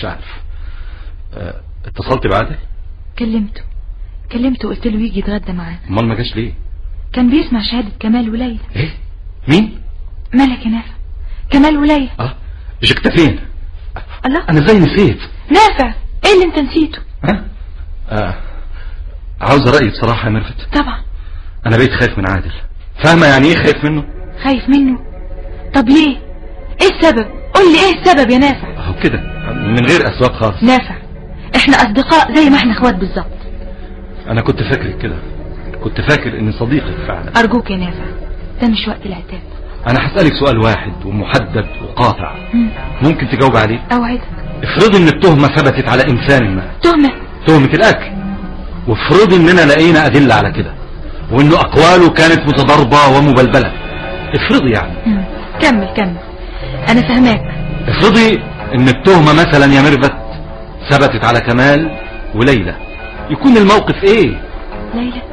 مش عارف اه اتصلت بعادل كلمته كلمته وقلت له يجي يتغدى معانا امال ما جاش ليه كان بيسمع شهادة كمال وليلى ايه مين مالك يا نافع كمال وليلى اه جكت فين الله انا ازاي نسيت نافع ايه اللي انت نسيته ها آه. عاوز رأيي بصراحة يا ميرفت طبعا انا بقيت خايف من عادل فاهمة يعني ايه خايف منه خايف منه طب ليه ايه السبب قول لي ايه السبب يا نافع اهو كده من غير اسباب خالص نافع احنا اصدقاء زي ما احنا اخوات بالظبط انا كنت فاكرك كده كنت فاكر اني صديقك فعلا ارجوك يا نافع ده مش وقت العتاب انا هسألك سؤال واحد ومحدد وقاطع مم. ممكن تجاوب عليه اوعدك افرضي ان التهمة ثبتت على انسان ما تهمة تهمة الاكل وافرضي اننا لقينا ادلة على كده وانه اقواله كانت متضاربة ومبلبلة افرضي يعني مم. كمل كمل انا فهماك افرضي ان التهمة مثلا يا ميرفت ثبتت على كمال وليلى يكون الموقف ايه ليلى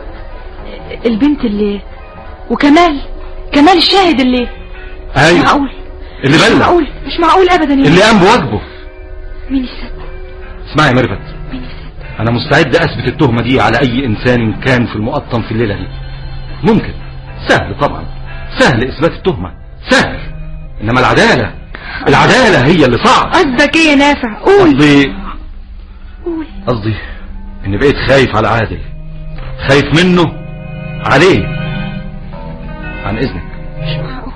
البنت اللي وكمال كمال الشاهد اللي مش ايوه معقول اللي مش بلغ معقول مش معقول ابدا يا اللي قام بواجبه مين يصدق اسمعي يا ميرفت مين يصدق انا مستعد اثبت التهمة دي على اي انسان كان في المقطم في الليلة دي ممكن سهل طبعا سهل اثبات التهمة سهل انما العدالة العدالة هي اللي صعب قصدك ايه يا نافع قول قصدي قول قصدي اني بقيت خايف على عادل خايف منه عليه عن اذنك مش معقول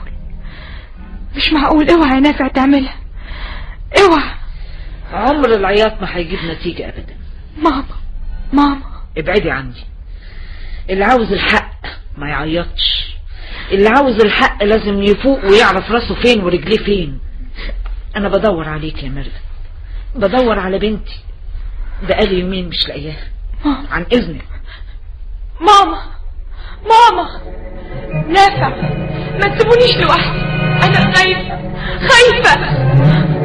مش معقول اوعى يا نافع تعملها اوعى عمر العياط ما هيجيب نتيجة ابدا ماما ماما ابعدي عني اللي عاوز الحق ما يعيطش اللي عاوز الحق لازم يفوق ويعرف راسه فين ورجليه فين انا بدور عليك يا ميرفت بدور على بنتي بقالي يومين مش لاقياها ماما عن اذنك ماما ماما نافع ما تسيبونيش لوحدي انا خايفة خايفة